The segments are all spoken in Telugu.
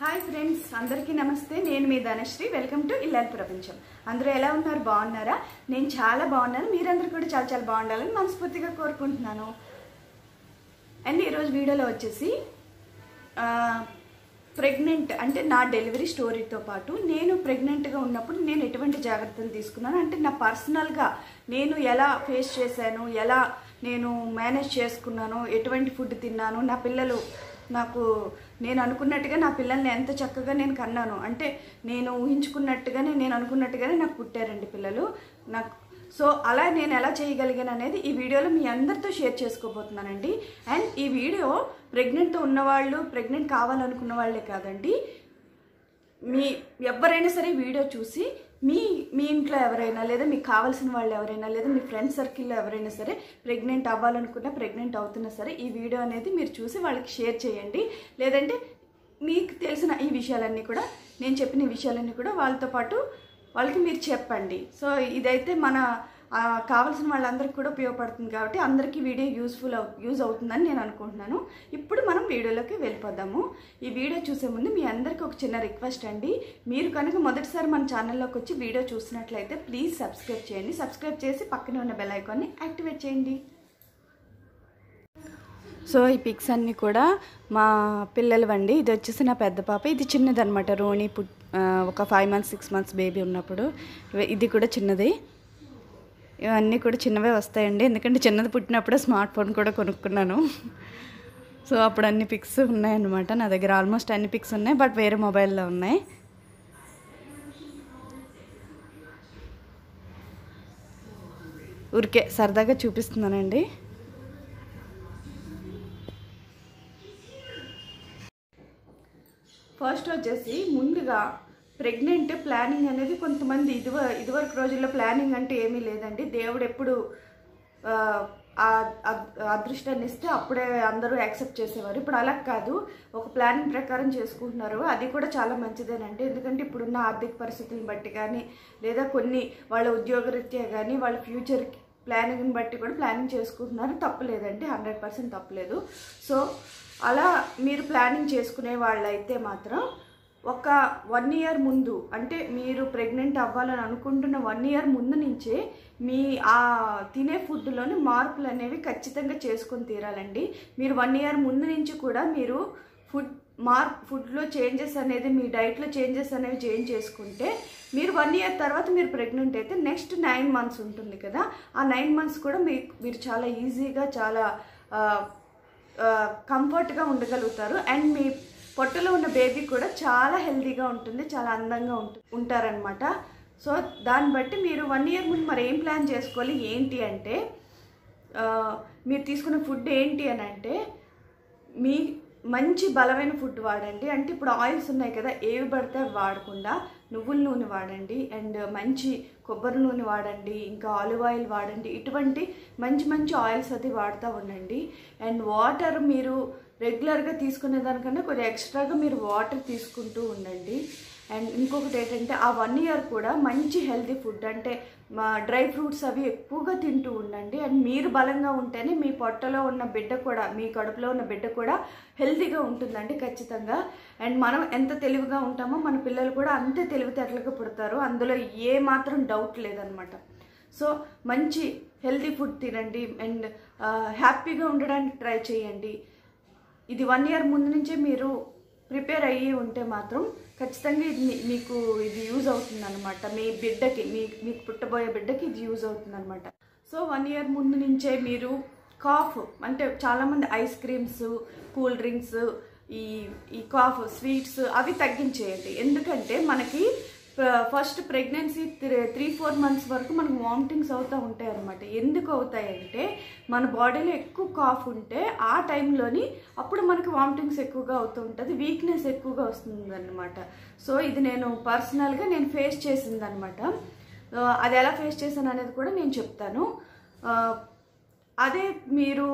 హాయ్ ఫ్రెండ్స్ అందరికీ నమస్తే నేను మీ ధనశ్రీ వెల్కమ్ టు ఇల్లాలి ప్రపంచం అందరూ ఎలా ఉన్నారు బాగున్నారా నేను చాలా బాగున్నాను మీరందరూ కూడా చాలా చాలా బాగుండాలని మనస్ఫూర్తిగా కోరుకుంటున్నాను అండ్ ఈరోజు వీడియోలో వచ్చేసి ప్రెగ్నెంట్ అంటే నా డెలివరీ స్టోరీతో పాటు నేను ప్రెగ్నెంట్గా ఉన్నప్పుడు నేను ఎటువంటి జాగ్రత్తలు తీసుకున్నాను అంటే నా పర్సనల్గా నేను ఎలా ఫేస్ చేశాను ఎలా నేను మేనేజ్ చేసుకున్నాను ఎటువంటి ఫుడ్ తిన్నాను నా పిల్లలు నాకు నేను అనుకున్నట్టుగా నా పిల్లల్ని ఎంత చక్కగా నేను కన్నాను అంటే నేను ఊహించుకున్నట్టుగానే నేను అనుకున్నట్టుగానే నాకు పుట్టారండి పిల్లలు నాకు సో అలా నేను ఎలా చేయగలిగాను అనేది ఈ వీడియోలో మీ అందరితో షేర్ చేసుకోబోతున్నానండి అండ్ ఈ వీడియో ప్రెగ్నెంట్తో ఉన్నవాళ్ళు ప్రెగ్నెంట్ కావాలనుకున్న వాళ్ళే కాదండి మీ ఎవరైనా సరే వీడియో చూసి మీ మీ ఇంట్లో ఎవరైనా లేదా మీకు కావాల్సిన వాళ్ళు ఎవరైనా లేదా మీ ఫ్రెండ్ సర్కిల్లో ఎవరైనా సరే ప్రెగ్నెంట్ అవ్వాలనుకున్నా ప్రెగ్నెంట్ అవుతున్నా సరే ఈ వీడియో అనేది మీరు చూసి వాళ్ళకి షేర్ చేయండి లేదంటే మీకు తెలిసిన ఈ విషయాలన్నీ కూడా నేను చెప్పిన ఈ విషయాలన్నీ కూడా వాళ్ళతో పాటు వాళ్ళకి మీరు చెప్పండి సో ఇదైతే మన ఆ, కావాల్సిన వాళ్ళందరికీ కూడా ఉపయోగపడుతుంది కాబట్టి అందరికీ వీడియో యూస్ఫుల్ అవు యూజ్ అవుతుందని నేను అనుకుంటున్నాను ఇప్పుడు మనం వీడియోలోకి వెళ్ళిపోదాము ఈ వీడియో చూసే ముందు మీ అందరికీ ఒక చిన్న రిక్వెస్ట్ అండి మీరు కనుక మొదటిసారి మన ఛానల్లోకి వచ్చి వీడియో చూసినట్లయితే ప్లీజ్ సబ్స్క్రైబ్ చేయండి సబ్స్క్రైబ్ చేసి పక్కనే ఉన్న బెల్ ఐకాన్ని యాక్టివేట్ చేయండి సో ఈ పిక్స్ అన్నీ కూడా మా పిల్లలవండి ఇది వచ్చేసి నా పెద్ద పాప ఇది చిన్నది అనమాట రోణి పుట్ ఆ, ఒక five months six months baby ఉన్నప్పుడు ఇవ- ఇది కూడా చిన్నది ఇవన్నీ కూడా చిన్నవే వస్తాయండి ఎందుకంటే చిన్నది పుట్టినప్పుడే స్మార్ట్ ఫోన్ కూడా కొనుక్కున్నాను సో అప్పుడు అన్ని పిక్స్ ఉన్నాయన్నమాట నా దగ్గర ఆల్మోస్ట్ అన్ని పిక్స్ ఉన్నాయి బట్ వేరే మొబైల్లో ఉన్నాయి ఊరికే సరదాగా చూపిస్తున్నానండి ఫస్ట్ వచ్చేసి ముందుగా ప్రెగ్నెంట్ ప్లానింగ్ అనేది కొంతమంది ఇదివ ఇదివరకు రోజుల్లో ప్లానింగ్ అంటే ఏమీ లేదండి దేవుడు ఎప్పుడు ఆ, ఆ అద్- అదృష్టాన్ని ఇస్తే అప్పుడే అందరూ యాక్సెప్ట్ చేసేవారు ఇప్పుడు అలా కాదు ఒక ప్లానింగ్ ప్రకారం చేసుకుంటున్నారు అది కూడా చాలా మంచిదేనండి ఎందుకంటే ఇప్పుడున్న ఆర్థిక పరిస్థితులను బట్టి కానీ లేదా కొన్ని వాళ్ళ ఉద్యోగరీత్యా కానీ వాళ్ళ ఫ్యూచర్ ప్లానింగ్ని బట్టి కూడా ప్లానింగ్ చేసుకుంటున్నారు తప్పలేదండి హండ్రెడ్ పర్సెంట్ తప్పలేదు సో అలా మీరు ప్లానింగ్ చేసుకునే వాళ్ళైతే మాత్రం ఒక వన్ ఇయర్ ముందు అంటే మీరు ప్రెగ్నెంట్ అవ్వాలని అనుకుంటున్న వన్ ఇయర్ ముందు నుంచే మీ ఆ తినే ఫుడ్లోని మార్పులు అనేవి ఖచ్చితంగా చేసుకొని తీరాలండి మీరు వన్ ఇయర్ ముందు నుంచి కూడా మీరు ఫుడ్ మార్ ఫుడ్లో చేంజెస్ అనేది మీ డైట్లో చేంజెస్ అనేవి చేంజ్ చేసుకుంటే మీరు వన్ ఇయర్ తర్వాత మీరు ప్రెగ్నెంట్ అయితే నెక్స్ట్ నైన్ మంత్స్ ఉంటుంది కదా ఆ నైన్ మంత్స్ కూడా మీకు మీరు చాలా ఈజీగా చాలా ఆ, కంఫర్ట్గా ఉండగలుగుతారు అండ్ మీ పొట్టలో ఉన్న బేబీ కూడా చాలా హెల్తీగా ఉంటుంది చాలా అందంగా ఉంటు ఉంటారనమాట సో దాన్ని బట్టి మీరు వన్ ఇయర్ ముందు మరి ఏం ప్లాన్ చేసుకోవాలి ఏంటి అంటే ఆ, మీరు తీసుకున్న ఫుడ్ ఏంటి అని అంటే మీ మంచి బలమైన ఫుడ్ వాడండి అంటే ఇప్పుడు ఆయిల్స్ ఉన్నాయి కదా ఏవి పడితే అవి వాడకుండా నువ్వుల నూనె వాడండి అండ్ మంచి కొబ్బరి నూనె వాడండి ఇంకా ఆలివ్ ఆయిల్ వాడండి ఇటువంటి మంచి మంచి ఆయిల్స్ అది వాడుతూ ఉండండి అండ్ వాటర్ మీరు రెగ్యులర్గా తీసుకునే దానికన్నా కొద్దిగా ఎక్స్ట్రాగా మీరు వాటర్ తీసుకుంటూ ఉండండి అండ్ ఇంకొకటి ఏంటంటే ఆ వన్ ఇయర్ కూడా మంచి హెల్తీ ఫుడ్ అంటే మా డ్రై ఫ్రూట్స్ అవి ఎక్కువగా తింటూ ఉండండి అండ్ మీరు బలంగా ఉంటేనే మీ పొట్టలో ఉన్న బిడ్డ కూడా మీ కడుపులో ఉన్న బిడ్డ కూడా హెల్తీగా ఉంటుందండి ఖచ్చితంగా అండ్ మనం ఎంత తెలివిగా ఉంటామో మన పిల్లలు కూడా అంతే తెలివితేటలుగా పుడతారు అందులో ఏ మాత్రం డౌట్ లేదనమాట సో మంచి హెల్తీ ఫుడ్ తినండి అండ్ హ్యాపీగా ఉండడానికి ట్రై చేయండి ఇది వన్ ఇయర్ ముందు నుంచే మీరు ప్రిపేర్ అయ్యి ఉంటే మాత్రం ఖచ్చితంగా ఇది మీ- మీకు ఇది యూజ్ అవుతుంది అనమాట మీ బిడ్డకి మీ మీకు పుట్టబోయే బిడ్డకి ఇది యూజ్ అవుతుంది అనమాట సో వన్ ఇయర్ ముందు నుంచే మీరు కాఫ్ అంటే చాలామంది ఐస్ క్రీమ్స్ కూల్ డ్రింక్స్ ఈ ఈ కాఫ్ స్వీట్స్ అవి తగ్గించేయండి ఎందుకంటే మనకి first pregnancy three four months వరకు మనకు వామిటింగ్స్ అవుతూ ఉంటాయి అనమాట ఎందుకు అవుతాయంటే మన బాడీలో ఎక్కువ కాఫ్ ఉంటే ఆ టైంలోని అప్పుడు మనకి వామిటింగ్స్ ఎక్కువగా అవుతూ ఉంటుంది వీక్నెస్ ఎక్కువగా వస్తుంది అనమాట సో ఇది నేను పర్సనల్గా నేను ఫేస్ చేసిందనమాట అది ఎలా ఫేస్ చేశాను అనేది కూడా నేను చెప్తాను ఆ, అదే మీరు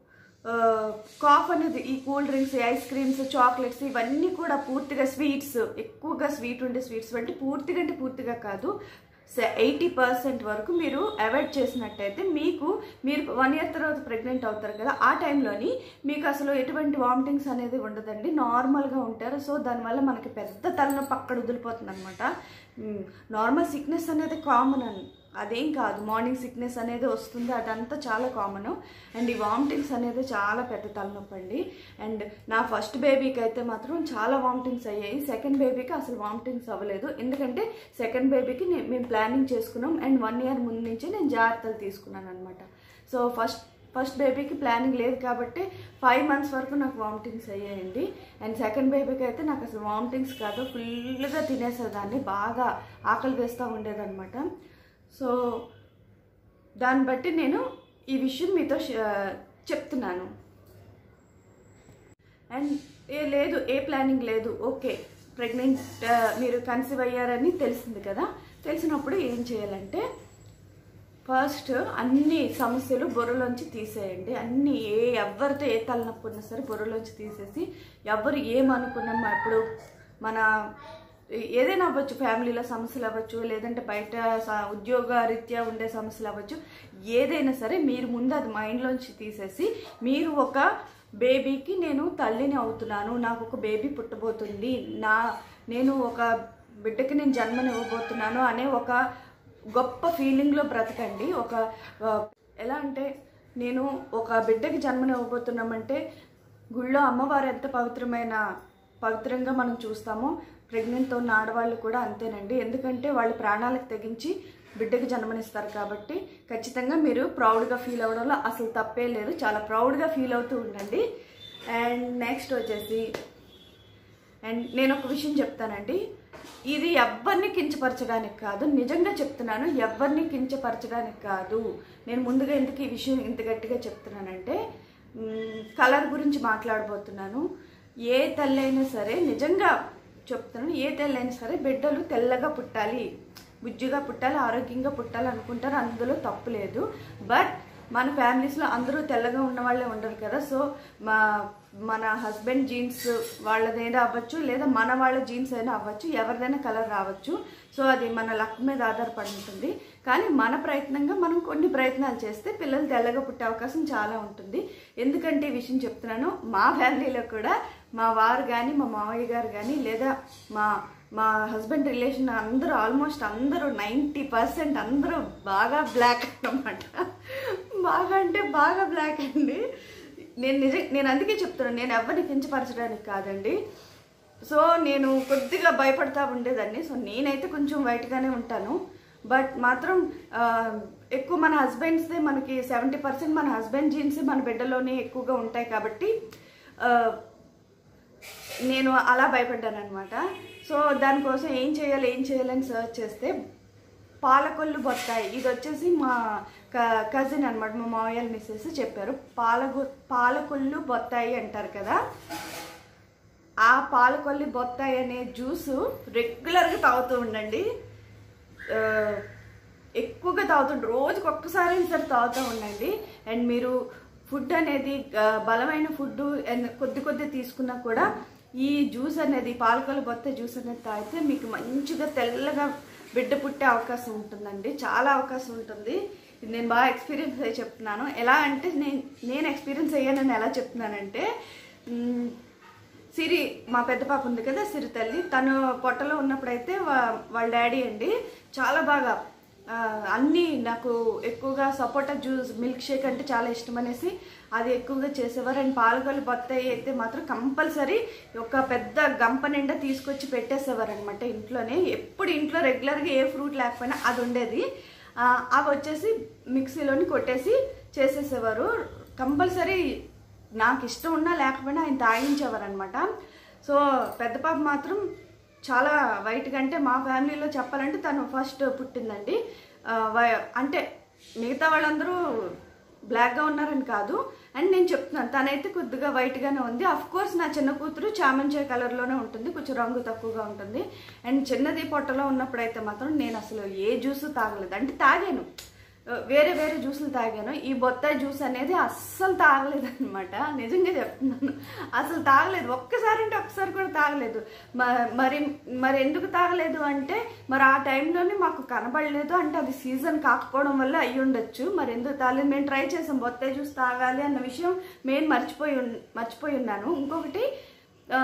కాఫ్ అనేది ఈ cool drinks ice creams chocolates ఇవన్నీ కూడా పూర్తిగా స్వీట్స్ ఎక్కువగా స్వీట్ ఉండే స్వీట్స్ అంటే పూర్తిగా అంటే పూర్తిగా కాదు ఎయిటీ పర్సెంట్ వరకు మీరు అవాయిడ్ చేసినట్టయితే మీకు మీరు వన్ ఇయర్ తర్వాత ప్రెగ్నెంట్ అవుతారు కదా ఆ టైంలోని మీకు అసలు ఎటువంటి వామిటింగ్స్ అనేది ఉండదండి నార్మల్గా ఉంటారు సో దానివల్ల మనకి పెద్ద తలనొప్పి అక్కడ వదిలిపోతుంది అనమాట నార్మల్ సిక్నెస్ అనేది కామన్ అని అదేం కాదు మార్నింగ్ సిక్నెస్ అనేది వస్తుంది అదంతా చాలా కామన్ అండ్ ఈ వామిటింగ్స్ అనేది చాలా పెద్ద తలనొప్పి అండి అండ్ నా ఫస్ట్ బేబీకి అయితే మాత్రం చాలా వామిటింగ్స్ అయ్యాయి సెకండ్ బేబీకి అసలు వామిటింగ్స్ అవ్వలేదు ఎందుకంటే సెకండ్ బేబీకి నే- మేము ప్లానింగ్ చేసుకున్నాం అండ్ వన్ ఇయర్ ముందు నుంచి నేను జాగ్రత్తలు తీసుకున్నాను అనమాట సో ఫస్ట్ ఫస్ట్ బేబీకి ప్లానింగ్ లేదు కాబట్టి ఫైవ్ మంత్స్ వరకు నాకు వామిటింగ్స్ అయ్యాయండి అండ్ సెకండ్ బేబీకి అయితే నాకు అసలు వామిటింగ్స్ కాదు ఫుల్గా తినేసేదాన్ని బాగా ఆకలి వేస్తూ ఉండేదన్నమాట సో దాన్ని బట్టి నేను ఈ విషయం మీతో ష- చెప్తున్నాను అండ్ ఏ లేదు ఏ ప్లానింగ్ లేదు ఓకే ప్రెగ్నెంట్ మీరు కన్సీవ్ అయ్యారని తెలిసింది కదా తెలిసినప్పుడు ఏం చేయాలంటే ఫస్ట్ అన్ని సమస్యలు బుర్రలోంచి తీసేయండి అన్ని ఏ ఎవరితో ఏ తలనొప్పి ఉన్నా సరే బుర్రలోంచి తీసేసి ఎవరు ఏమనుకున్నాం ఇప్పుడు మన ఏదైనా అవ్వచ్చు ఫ్యామిలీలో సమస్యలు అవ్వచ్చు లేదంటే బయట స- ఉద్యోగ రీత్యా ఉండే సమస్యలు అవ్వచ్చు ఏదైనా సరే మీరు ముందు అది మైండ్లోంచి తీసేసి మీరు ఒక బేబీకి నేను తల్లిని అవుతున్నాను నాకు ఒక బేబీ పుట్టబోతుంది నా నేను ఒక బిడ్డకి నేను జన్మనివ్వబోతున్నాను అనే ఒక గొప్ప ఫీలింగ్లో బ్రతకండి ఒక ఆ, ఎలా అంటే నేను ఒక బిడ్డకి జన్మనివ్వబోతున్నామంటే గుళ్ళో అమ్మవారు ఎంత పవిత్రమైన పవిత్రంగా మనం చూస్తామో ప్రెగ్నెంట్తో ఉన్న ఆడవాళ్ళు కూడా అంతేనండి ఎందుకంటే వాళ్ళు ప్రాణాలకు తెగించి బిడ్డకి జన్మనిస్తారు కాబట్టి ఖచ్చితంగా మీరు ప్రౌడ్గా ఫీల్ అవ్వడంలో అసలు తప్పే లేదు చాలా ప్రౌడ్గా ఫీల్ అవుతూ ఉండండి అండ్ నెక్స్ట్ వచ్చేసి అండ్ నేను ఒక విషయం చెప్తానండి ఇది ఎవరిని కించపరచడానికి కాదు నిజంగా చెప్తున్నాను ఎవరిని కించపరచడానికి కాదు నేను ముందుగా ఎందుకు ఈ విషయం ఇంత గట్టిగా చెప్తున్నానంటే కలర్ గురించి మాట్లాడబోతున్నాను ఏ తల్లి అయినా సరే నిజంగా చెప్తున్నాను ఏ తల్లి అయినా సరే బిడ్డలు తెల్లగా పుట్టాలి బుజ్జిగా పుట్టాలి ఆరోగ్యంగా పుట్టాలి అనుకుంటారు అందులో తప్పు లేదు బట్ మన ఫ్యామిలీస్లో అందరూ తెల్లగా ఉన్న వాళ్ళే ఉండరు కదా సో మా మన హస్బెండ్ జీన్స్ వాళ్ళదైనా అవ్వచ్చు లేదా మన వాళ్ళ జీన్స్ అయినా అవ్వచ్చు ఎవరిదైనా కలర్ రావచ్చు సో అది మన లక్ మీద ఆధారపడి ఉంటుంది కానీ మన ప్రయత్నంగా మనం కొన్ని ప్రయత్నాలు చేస్తే పిల్లలు తెల్లగా పుట్టే అవకాశం చాలా ఉంటుంది ఎందుకంటే ఈ విషయం చెప్తున్నాను మా ఫ్యామిలీలో కూడా మా వారు కానీ మా మామయ్య గారు కానీ లేదా మా మా హస్బెండ్ రిలేషన్ అందరూ ఆల్మోస్ట్ అందరూ నైంటీ పర్సెంట్ అందరూ బాగా బ్లాక్ అన్నమాట బాగా అంటే బాగా బ్లాక్ అండి నేను నిజం నేను అందుకే చెప్తున్నాను నేను ఎవరిని కించపరచడానికి కాదండి సో నేను కొద్దిగా భయపడతా ఉండేదాన్ని సో నేనైతే కొంచెం వైట్గానే ఉంటాను బట్ మాత్రం ఆ, ఎక్కువ మన హస్బెండ్స్దే మనకి సెవెంటీ పర్సెంట్ మన హస్బెండ్ జీన్స్ మన బిడ్డలోనే ఎక్కువగా ఉంటాయి కాబట్టి ఆ, నేను అలా భయపడ్డాను అనమాట సో దానికోసం ఏం చేయాలి ఏం చేయాలని సర్చ్ చేస్తే పాలకొల్లు బొత్తాయి ఇది వచ్చేసి మా కజిన్ అనమాట మా మావయ్య మిస్సెస్ చెప్పారు పాలగు పాలకొల్లు బొత్తాయి అంటారు కదా ఆ పాలకొల్లి బొత్తాయి అనే జ్యూసు రెగ్యులర్గా తాగుతూ ఉండండి ఆ, ఎక్కువగా తాగుతుండ్రు రోజుకి ఒక్కసారి సరే తాగుతూ ఉండండి అండ్ మీరు ఫుడ్ అనేది ఆ, బలమైన ఫుడ్ అండ్ కొద్ది కొద్ది తీసుకున్నా కూడా ఈ జ్యూస్ అనేది పాలకొల్లి బొత్త జ్యూస్ అనేది తాగితే మీకు మంచిగా తెల్లగా బిడ్డ పుట్టే అవకాశం ఉంటుందండి చాలా అవకాశం ఉంటుంది ఇది నేను బాగా ఎక్స్పీరియన్స్ అయ్యి చెప్తున్నాను ఎలా అంటే నేను నేను ఎక్స్పీరియన్స్ అయ్యానని ఎలా చెప్తున్నానంటే మ్, సిరి మా పెద్ద పాప ఉంది కదా సిరి తల్లి తను పొట్టలో ఉన్నప్పుడైతే వా- వాళ్ళ డాడీ అండి చాలా బాగా ఆ, అన్నీ నాకు ఎక్కువగా సపోటా జ్యూస్ మిల్క్ షేక్ అంటే చాలా ఇష్టం అనేసి అది ఎక్కువగా చేసేవారు అండ్ పాలకొల్లి బత్తాయి అయితే మాత్రం కంపల్సరీ ఒక పెద్ద గంప నిండా తీసుకొచ్చి పెట్టేసేవారు అనమాట ఇంట్లోనే ఎప్పుడు ఇంట్లో రెగ్యులర్గా ఏ ఫ్రూట్ లేకపోయినా అది ఉండేది ఆ, అవి వచ్చేసి మిక్సీలోని కొట్టేసి చేసేసేవారు కంపల్సరీ నాకు ఇష్టం ఉన్నా లేకపోయినా ఆయన తాగించేవారు అనమాట సో పెద్ద పాప మాత్రం చాలా వైట్గా అంటే మా ఫ్యామిలీలో చెప్పాలంటే తను ఫస్ట్ పుట్టిందండి ఆ, వై- అంటే మిగతా వాళ్ళందరూ బ్లాక్గా ఉన్నారని కాదు అండ్ నేను చెప్తున్నాను తనైతే కొద్దిగా వైట్గానే ఉంది అఫ్ కోర్స్ నా చిన్న కూతురు చామంచాయ కలర్లోనే ఉంటుంది కొంచెం రంగు తక్కువగా ఉంటుంది అండ్ చిన్నది పొట్టలో ఉన్నప్పుడైతే మాత్రం నేను అసలు ఏ జ్యూస్ తాగలేదు అంటే తాగాను ఆ, వేరే వేరే జ్యూసులు తాగాను ఈ బొత్తాయి జ్యూస్ అనేది అస్సలు తాగలేదు అనమాట నిజంగా చెప్తున్నాను అసలు తాగలేదు ఒక్కసారి అంటే ఒక్కసారి కూడా తాగలేదు మ- మరి మరి ఎందుకు తాగలేదు అంటే మరి ఆ టైంలోనే మాకు కనబడలేదు అంటే అది సీజన్ కాకపోవడం వల్ల అయ్యి ఉండొచ్చు మరి ఎందుకు తాగలేదు మేము ట్రై చేసాం బొత్తాయి జ్యూస్ తాగాలి అన్న విషయం మేము మర్చిపోయి ఉన్- మర్చిపోయి ఉన్నాను ఇంకొకటి ఆ,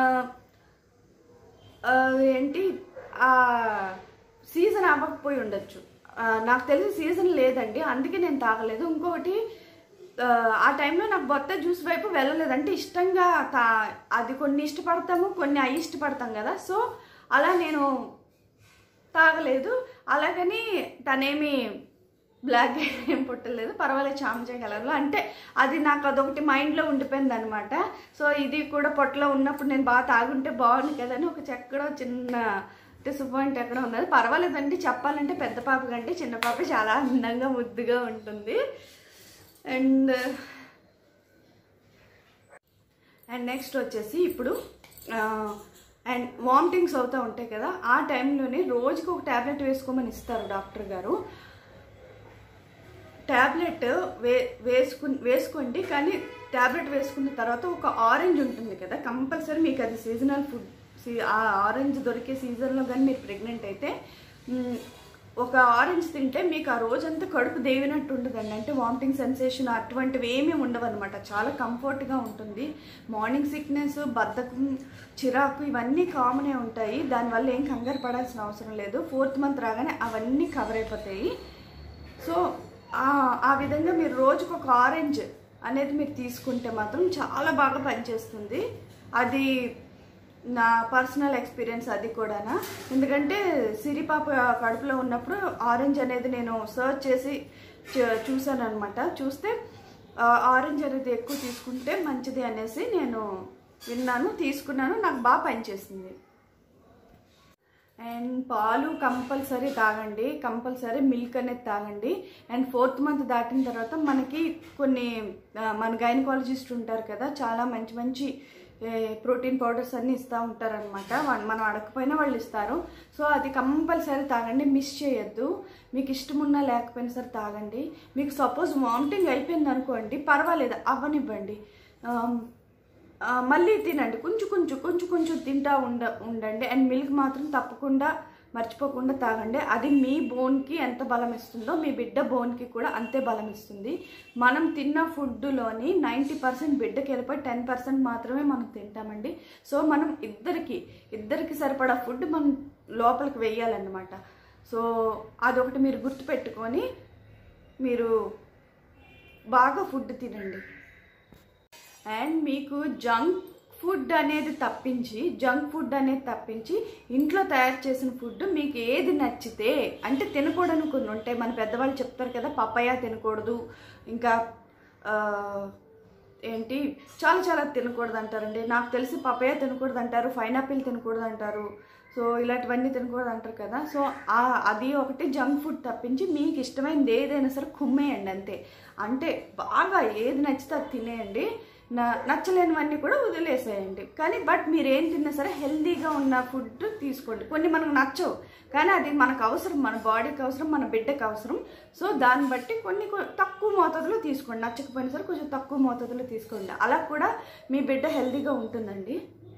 ఆ, ఏంటి ఆ సీజన్ అవ్వకపోయి ఉండొచ్చు ఆ, నాకు తెలిసి సీజన్ లేదండి అందుకే నేను తాగలేదు ఇంకొకటి ఆ, ఆ టైంలో నాకు బొత్త జ్యూస్ వైపు వెళ్ళలేదు అంటే ఇష్టంగా తా అది కొన్ని ఇష్టపడతాము కొన్ని అవి ఇష్టపడతాం కదా సో అలా నేను తాగలేదు అలాగని తనేమి బ్లాక్ ఏం పుట్టలేదు పర్వాలేదు చామచాయ కలర్లో అంటే అది నాకు అదొకటి మైండ్లో ఉండిపోయింది అనమాట సో ఇది కూడా పొట్టలో ఉన్నప్పుడు నేను బాగా తాగుంటే బాగుంది కదని ఒక చెక్కడో చిన్న డిసప్పాయింట్ ఎక్కడ ఉన్నది పర్వాలేదండి చెప్పాలంటే పెద్ద పాప కంటే చిన్న పాప చాలా అందంగా ముద్దుగా ఉంటుంది అండ్ అండ్ నెక్స్ట్ వచ్చేసి ఇప్పుడు అండ్ వామిటింగ్స్ అవుతూ ఉంటాయి కదా ఆ టైంలోనే రోజుకి ఒక ట్యాబ్లెట్ వేసుకోమని ఇస్తారు డాక్టర్ గారు ట్యాబ్లెట్ వే వేసుకు వేసుకోండి కానీ ట్యాబ్లెట్ వేసుకున్న తర్వాత ఒక ఆరెంజ్ ఉంటుంది కదా కంపల్సరీ మీకు అది సీజనల్ ఫుడ్ సీ ఆ ఆరెంజ్ దొరికే సీజన్లో కానీ మీరు ప్రెగ్నెంట్ అయితే మ్, ఒక ఆరెంజ్ తింటే మీకు ఆ రోజంతా కడుపు దేవినట్టు ఉండదండి అంటే వామిటింగ్ సెన్సేషన్ అటువంటివి ఏమీ ఉండవు అనమాట చాలా కంఫర్ట్గా ఉంటుంది మార్నింగ్ సిక్నెస్ బద్ధకం చిరాకు ఇవన్నీ కామనే ఉంటాయి దానివల్ల ఏం కంగారు పడాల్సిన అవసరం లేదు ఫోర్త్ మంత్ రాగానే అవన్నీ కవర్ అయిపోతాయి సో ఆ- ఆ విధంగా మీరు రోజుకు ఒక ఆరెంజ్ అనేది మీరు తీసుకుంటే మాత్రం చాలా బాగా పనిచేస్తుంది అది నా పర్సనల్ ఎక్స్పీరియన్స్ అది కూడానా ఎందుకంటే సిరిపాప కడుపులో ఉన్నప్పుడు ఆరెంజ్ అనేది నేను సర్చ్ చేసి చూసాను అనమాట చూస్తే ఆ, ఆరెంజ్ అనేది ఎక్కువ తీసుకుంటే మంచిది అనేసి నేను విన్నాను తీసుకున్నాను నాకు బాగా పనిచేసింది అండ్ పాలు కంపల్సరీ తాగండి కంపల్సరీ మిల్క్ అనేది తాగండి అండ్ ఫోర్త్ మంత్ దాటిన తర్వాత మనకి కొన్ని ఆ, మన గైనకాలజిస్ట్ ఉంటారు కదా చాలా మంచి మంచి ప్రోటీన్ పౌడర్స్ అన్నీ ఇస్తూ ఉంటారనమాట మనం అడగకపోయినా వాళ్ళు ఇస్తారు సో అది కంపల్సరీ తాగండి మిస్ చేయొద్దు మీకు ఇష్టం ఉన్నా లేకపోయినా సరే తాగండి మీకు సపోజ్ వామిటింగ్ అయిపోయింది అనుకోండి పర్వాలేదు అవ్వనివ్వండి ఆమ్, ఆ, మళ్ళీ తినండి కొంచెం కొంచెం కొంచెం కొంచెం తింటా ఉండ ఉండండి అండ్ మిల్క్ మాత్రం తప్పకుండా మర్చిపోకుండా తాగండి అది మీ బోన్కి ఎంత బలం ఇస్తుందో మీ బిడ్డ బోన్కి కూడా అంతే బలం ఇస్తుంది మనం తిన్న ఫుడ్లోని నైంటీ పర్సెంట్ బిడ్డకి వెళ్ళిపోయి టెన్ పర్సెంట్ మాత్రమే మనం తింటామండి సో మనం ఇద్దరికి ఇద్దరికి సరిపడా ఫుడ్ మనం లోపలికి వెయ్యాలన్నమాట సో అదొకటి మీరు గుర్తుపెట్టుకొని మీరు బాగా ఫుడ్ తినండి అండ్ మీకు జంక్ ఫుడ్ అనేది తప్పించి జంక్ ఫుడ్ అనేది తప్పించి ఇంట్లో తయారు చేసిన ఫుడ్ మీకు ఏది నచ్చితే అంటే తినకూడని కొన్ని ఉంటాయి మన పెద్దవాళ్ళు చెప్తారు కదా పప్పయ్య తినకూడదు ఇంకా ఆ, ఏంటి చాలా చాలా తినకూడదు అంటారండి నాకు తెలిసి పప్పయ్య తినకూడదు అంటారు పైనాపిల్ తినకూడదు అంటారు సో ఇలాంటివన్నీ తినకూడదు అంటారు కదా సో ఆ- అది ఒకటి జంక్ ఫుడ్ తప్పించి మీకు ఇష్టమైనది ఏదైనా సరే కుమ్మేయండి అంతే అంటే బాగా ఏది నచ్చితే అది తినేయండి నా నచ్చలేనివన్నీ కూడా వదిలేసేయండి కానీ బట్ మీరు ఏం తిన్నా సరే హెల్తీగా ఉన్న ఫుడ్ తీసుకోండి కొన్ని మనకు నచ్చవు కానీ అది మనకు అవసరం మన బాడీకి అవసరం మన బిడ్డకి అవసరం సో దాన్ని బట్టి కొన్ని కొ- తక్కువ మోతాదులో తీసుకోండి నచ్చకపోయినా సరే కొంచెం తక్కువ మోతాదులో తీసుకోండి అలా కూడా మీ బిడ్డ హెల్తీగా ఉంటుందండి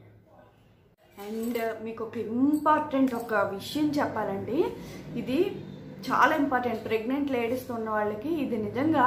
అండ్ మీకు ఒక ఇంపార్టెంట్ ఒక విషయం చెప్పాలండి ఇది చాలా ఇంపార్టెంట్ ప్రెగ్నెంట్ లేడీస్తో ఉన్న వాళ్ళకి ఇది నిజంగా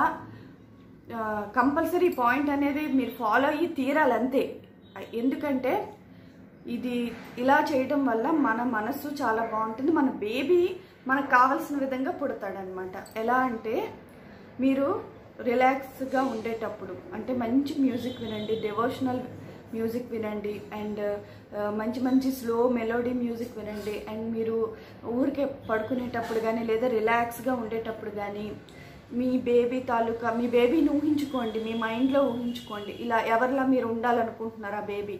కంపల్సరీ పాయింట్ అనేది మీరు ఫాలో అయ్యి తీరాలంతే ఎందుకంటే ఇది ఇలా చేయడం వల్ల మన మనస్సు చాలా బాగుంటుంది మన బేబీ మనకు కావాల్సిన విధంగా పుడతాడనమాట ఎలా అంటే మీరు రిలాక్స్గా ఉండేటప్పుడు అంటే మంచి మ్యూజిక్ వినండి డివోషనల్ మ్యూజిక్ వినండి అండ్ మంచి మంచి స్లో మెలోడీ మ్యూజిక్ వినండి అండ్ మీరు ఊరికే పడుకునేటప్పుడు కానీ లేదా రిలాక్స్గా ఉండేటప్పుడు కానీ మీ బేబీ తాలూకా మీ బేబీని ఊహించుకోండి మీ మైండ్లో ఊహించుకోండి ఇలా ఎవరిలా మీరు ఉండాలనుకుంటున్నారు ఆ బేబీ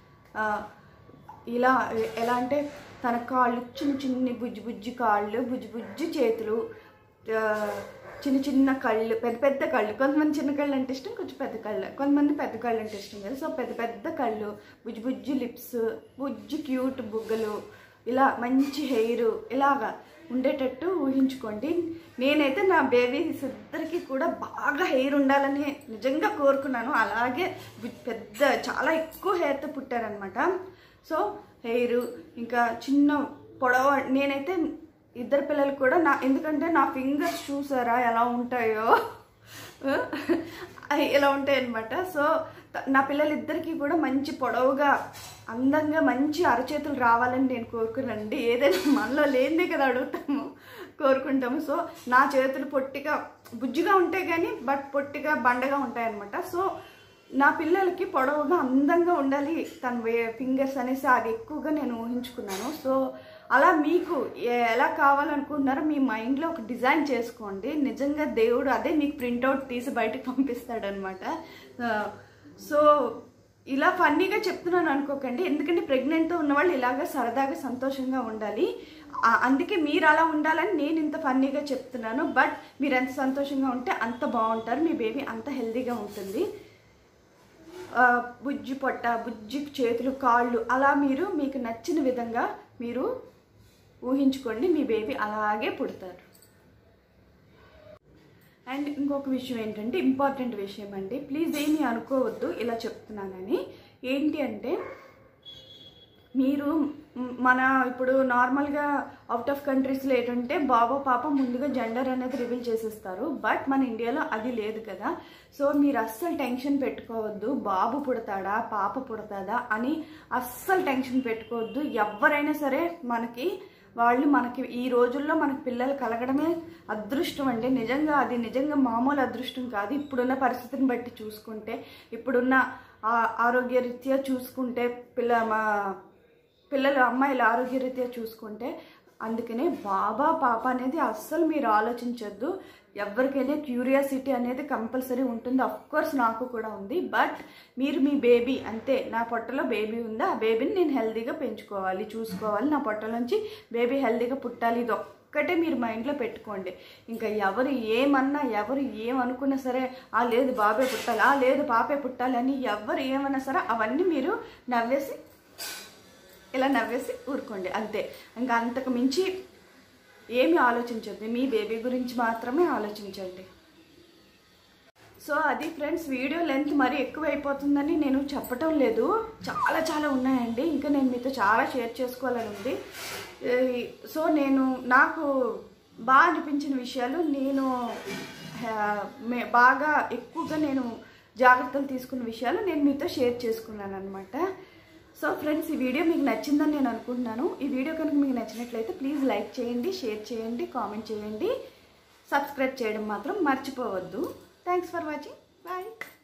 ఇలా ఎ- ఎలా అంటే తన కాళ్ళు చిన్న చిన్ని బుజ్జి బుజ్జి కాళ్ళు బుజ్జి బుజ్జి చేతులు ఆ, చిన్న చిన్న కళ్ళు పెద్ద పెద్ద కళ్ళు కొంతమంది చిన్న కళ్ళు అంటే ఇష్టం కొంచెం పెద్ద కళ్ళు కొంతమంది పెద్ద కళ్ళు అంటే ఇష్టం కదా సో పెద్ద పెద్ద కళ్ళు బుజ్జి బుజ్జి లిప్స్ బుజ్జి క్యూట్ బుగ్గలు ఇలా మంచి హెయిర్ ఇలాగా ఉండేటట్టు ఊహించుకోండి నేనైతే నా బేబీస్ ఇద్దరికి కూడా బాగా హెయిర్ ఉండాలని నిజంగా కోరుకున్నాను అలాగే వి- పెద్ద చాలా ఎక్కువ హెయిర్తో పుట్టారనమాట సో హెయిర్ ఇంకా చిన్న పొడవ నేనైతే ఇద్దరు పిల్లలు కూడా నా ఎందుకంటే నా ఫింగర్స్ చూసారా ఎలా ఉంటాయో అవి ఇలా ఉంటాయి అనమాట సో త- నా పిల్లలిద్దరికీ కూడా మంచి పొడవుగా అందంగా మంచి అరచేతులు రావాలని నేను కోరుకున్నానండి ఏదైనా మనలో లేనిదే కదా అడుగుతాము కోరుకుంటాము సో నా చేతులు పొట్టిగా బుజ్జిగా ఉంటాయి కానీ బట్ పొట్టిగా బండగా ఉంటాయి అనమాట సో నా పిల్లలకి పొడవుగా అందంగా ఉండాలి తన వే ఫింగర్స్ అనేసి అది ఎక్కువగా నేను ఊహించుకున్నాను సో అలా మీకు ఏ- ఎలా కావాలనుకుంటున్నారో మీ మైండ్లో ఒక డిజైన్ చేసుకోండి నిజంగా దేవుడు అదే మీకు ప్రింట్అవుట్ తీసి బయటకు పంపిస్తాడనమాట సో ఇలా ఫన్నీగా చెప్తున్నాను అనుకోకండి ఎందుకంటే ప్రెగ్నెంట్తో ఉన్నవాళ్ళు ఇలాగ సరదాగా సంతోషంగా ఉండాలి ఆ- అందుకే మీరు అలా ఉండాలని నేను ఇంత ఫన్నీగా చెప్తున్నాను బట్ మీరు ఎంత సంతోషంగా ఉంటే అంత బాగుంటారు మీ బేబీ అంత హెల్తీగా ఉంటుంది ఆ, బుజ్జి పొట్ట బుజ్జి చేతులు కాళ్ళు అలా మీరు మీకు నచ్చిన విధంగా మీరు ఊహించుకోండి మీ బేబీ అలాగే పుడతారు అండ్ ఇంకొక విషయం ఏంటంటే ఇంపార్టెంట్ విషయం అండి ప్లీజ్ ఏమీ అనుకోవద్దు ఇలా చెప్తున్నానని ఏంటి అంటే మీరు మ్, మన ఇప్పుడు నార్మల్గా అవుట్ ఆఫ్ కంట్రీస్లో ఏంటంటే బాబో పాప ముందుగా జెండర్ అనేది రివీల్ చేసేస్తారు బట్ మన ఇండియాలో అది లేదు కదా సో మీరు అస్సలు టెన్షన్ పెట్టుకోవద్దు బాబు పుడతాడా పాప పుడతాదా అని అస్సలు టెన్షన్ పెట్టుకోవద్దు ఎవరైనా సరే మనకి వాళ్ళు మనకి ఈ రోజుల్లో మనకి పిల్లలు కలగడమే అదృష్టం అండి నిజంగా అది నిజంగా మామూలు అదృష్టం కాదు ఇప్పుడున్న పరిస్థితిని బట్టి చూసుకుంటే ఇప్పుడున్న ఆ- ఆరోగ్యరీత్యా చూసుకుంటే పిల్ల మా పిల్లలు అమ్మాయిల ఆరోగ్యరీత్యా చూసుకుంటే అందుకనే బాబా పాప అనేది అస్సలు మీరు ఆలోచించొద్దు ఎవరికైనా క్యూరియాసిటీ అనేది కంపల్సరీ ఉంటుంది అఫ్ కోర్స్ నాకు కూడా ఉంది బట్ మీరు మీ బేబీ అంతే నా పొట్టలో బేబీ ఉందా ఆ బేబీని నేను హెల్తీగా పెంచుకోవాలి చూసుకోవాలి నా పొట్టలోంచి బేబీ హెల్తీగా పుట్టాలి ఇది ఒక్కటే మీరు మైండ్లో పెట్టుకోండి ఇంకా ఎవరు ఏమన్నా ఎవరు ఏమనుకున్నా సరే ఆ లేదు బాబే పుట్టాలి ఆ లేదు పాపే పుట్టాలి అని ఎవరు ఏమన్నా సరే అవన్నీ మీరు నవ్వేసి ఇలా నవ్వేసి ఊరుకోండి అంతే ఇంకా అంతకు మించి ఏమి ఆలోచించద్దు మీ బేబీ గురించి మాత్రమే ఆలోచించండి సో అది ఫ్రెండ్స్ వీడియో లెంత్ మరీ ఎక్కువ అయిపోతుందని నేను చెప్పటం లేదు చాలా చాలా ఉన్నాయండి ఇంకా నేను మీతో చాలా షేర్ చేసుకోవాలని ఉంది ఈ- సో నేను నాకు బాగా అనిపించిన విషయాలు నేను ఆ, మే- బాగా ఎక్కువగా నేను జాగ్రత్తలు తీసుకున్న విషయాలు నేను మీతో షేర్ చేసుకున్నాను అనమాట సో ఫ్రెండ్స్ ఈ వీడియో మీకు నచ్చిందని నేను అనుకుంటున్నాను ఈ వీడియో కనుక మీకు నచ్చినట్లయితే ప్లీజ్ లైక్ చేయండి షేర్ చేయండి కామెంట్ చేయండి సబ్స్క్రైబ్ చేయడం మాత్రం మర్చిపోవద్దు థ్యాంక్స్ ఫర్ వాచింగ్ బాయ్